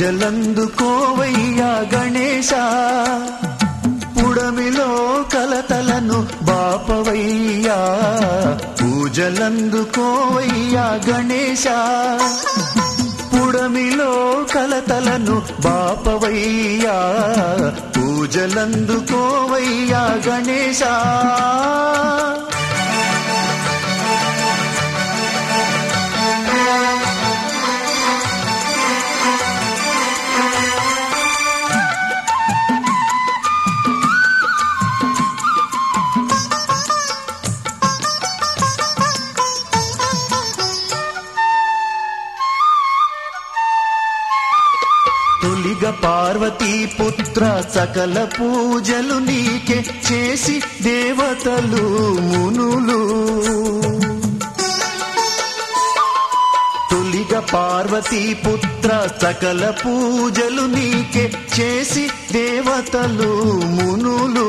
పూజలందుకోవయ్యా గణేశ పుడమిలో కలతలను బాపవయ్యా పూజలందుకోవయ్యా గణేశ పుడమిలో కలతలను బాపవయ్యా పూజలందుకోవయ్యా గణేశ తొలిగ పార్వతీ పుత్ర సకల పూజలు నీకే చేసి దేవతలు మునులు తొలిగ పార్వతీ పుత్ర సకల పూజలు నీకే చేసి దేవతలు మునులు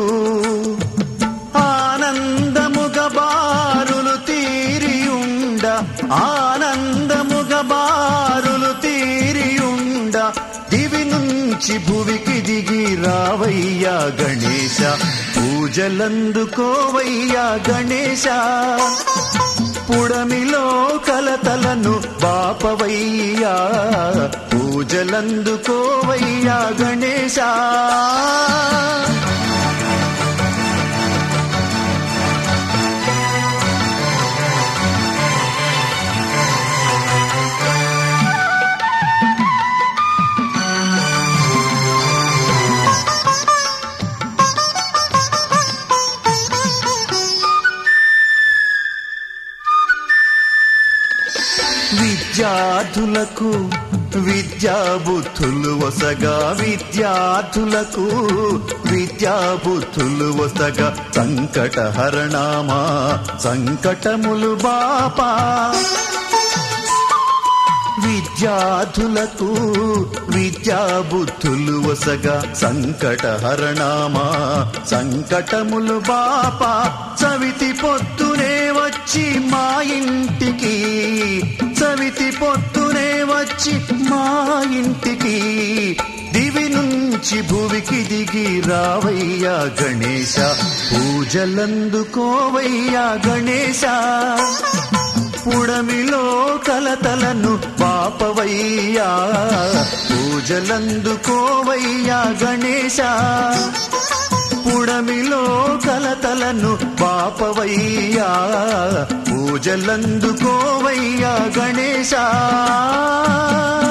ఆనందముగ బారులు తీరియుండ ఆనందముగ బారులు తీరియుండ దివి నుంచి భువికి దిగి రావయ్యా గణేశ పూజలందుకోవయ్యా గణేశ పుడమిలో కలతలను బాపవయ్యా పూజలందుకోవయ్యా గణేశ విద్యార్థులకు విద్యాబుద్ధులు వసగా విద్యార్థులకు విద్యాబుద్ధులు వసగా సంకట హరణామా సంకటములు బాపా విద్యార్థులకు విద్యాబుద్ధులు వసగా సంకట హరణామా సంకటములు బాపా సవితి పొద్దునే వచ్చి మా ఇంటికి సవితి పొద్దునే వచ్చి మా ఇంటికి దివి నుంచి భువికి దిగి రావయ్యా గణేశ పూజలందుకోవయ్యా గణేశ పుడమిలో కలతలను పాపవయ్యా పూజలందుకోవయ్యా గణేశ పుడమిలో కలతలను పాపవయ్యా పూజలందుకోవయ్యా గణేశ